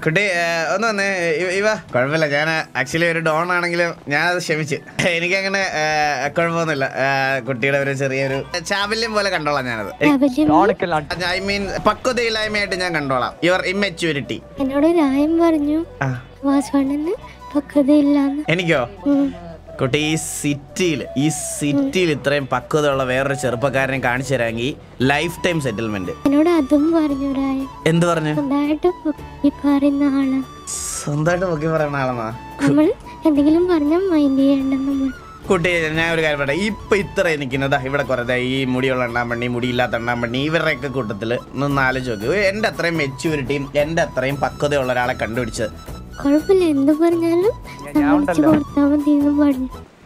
കുട്ടി ഏ, ഒന്ന് വന്നേ ഇ- ഇവ കുഴപ്പമില്ല ഞാൻ ആക്ച്വലി ഒരു ഡോൺ ആണെങ്കിലും ഞാൻ അത് ക്ഷമിച്ച് എനിക്കങ്ങനെ ഏ, കുഴപ്പമൊന്നുമില്ല ഏ, കുട്ടിയുടെ ഒരു ചെറിയൊരു ചാബല്യം പോലെ കണ്ടോളാം ഞാനത് പ്രാബല്യം ഐ മീൻ പക്വതയില്ലായ്മയായിട്ട് ഞാൻ കണ്ടോളാം യുവർ ഇമ്മെച്യൂരിറ്റി എന്നോട് രായം പറഞ്ഞു വാസവണ്ണന് പക്വതയില്ലാന്ന് എനിക്കോ ഉം. കുട്ടി ഈ സിറ്റിയിൽ ഈ സിറ്റിയിൽ ഇത്രയും പക്വതയുള്ള വേറൊരു ചെറുപ്പക്കാരനെ കാണിച്ചു തരാമെങ്കിൽ ലൈഫ് ടൈം സെറ്റിൽമെന്റ് എന്നോട് അതും പറഞ്ഞു രായം എന്ത് പറഞ്ഞു സ്വന്തമായിട്ട് ഈ പറയുന്ന ആള് സ്വന്തമായിട്ട് നോക്കി പറയുന്ന ആളെന്നാ നമ്മൾ എന്തെങ്കിലും പറഞ്ഞാൽ മൈൻഡ് ചെയ്യേണ്ടെന്ന് നമ്മൾ കുട്ടി ഞാൻ ഒരു കാര്യം പറയാം ഇപ്പൊ ഇത്ര നിൽക്കുന്നതാ ഇവിടെ കുറെ ദാ ഈ മുടിയുള്ള എണ്ണാമ്പണ്ണി മുടിയില്ലാത്ത എണ്ണാമ്പണ്ണി ഇവരുടെയൊക്കെ കൂട്ടത്തിൽ ഒന്ന് ആലോചിച്ച് നോക്ക് എന്റെ അത്രയും മെച്യൂരിറ്റിയും എന്റെ അത്രയും പക്വതയുള്ള ഒരാളെ കണ്ടുപിടിച്ചത് കുഴപ്പമില്ല എന്ത് പറഞ്ഞാലും സമ്മതിച്ചു കൊടുത്താൽ മതി എന്ന് പറഞ്ഞു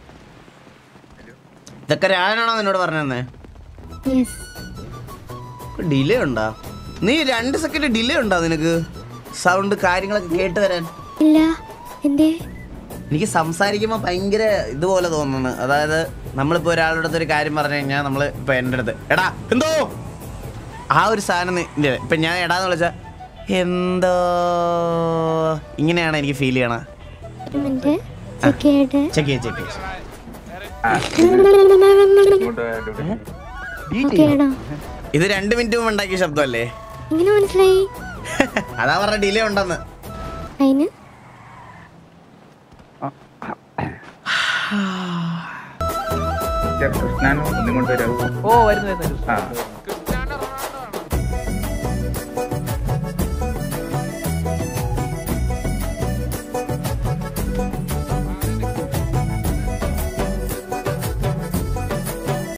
ഇതൊക്കെ രാജനാണോ നിന്നോട് പറഞ്ഞതെന്ന് യെസ് ഡിലേ ഉണ്ടാ നീ രണ്ട് സെക്കൻഡ് ഡിലേ ഉണ്ടോ നിനക്ക് സൗണ്ട് കാര്യങ്ങളൊക്കെ കേട്ട് വരാൻ ഇല്ല എന്തേ എനിക്ക് സംസാരിക്കുമ്പോൾ ഭയങ്കര ഇതുപോലെ തോന്നുന്നു അതായത് നമ്മളിപ്പോൾ ഒരാളുടെ അടുത്ത് ഒരു കാര്യം പറഞ്ഞു കഴിഞ്ഞാൽ നമ്മൾ ഇപ്പൊ എൻ്റെ അടുത്ത് എടാ എന്തോ ആ ഒരു സാധനം നി- ഇല്ലേ, ഇപ്പൊ ഞാൻ എടാന്ന് വിളിച്ച എന്തോ ഇങ്ങനെയാണ് എനിക്ക് ഫീൽ ചെയ്യണ ഒരു മിനിറ്റ് ചെക്ക് ചെയ്യട്ടെ ചെക്ക് ചെയ്യ ചെക്ക് ഓക്കെ ആണോ ഇത് രണ്ട് മിനിറ്റ് മുമ്പ് ഉണ്ടാക്കിയ ശബ്ദമല്ലേ എങ്ങനെ മനസ്സിലായി അതാ പറഞ്ഞ ഡിലേ ഉണ്ടെന്ന് അതിന് ഞാൻ ഒന്നും കൊണ്ടുവരാമോ ഓ വരുന്നു വരുന്നു ആ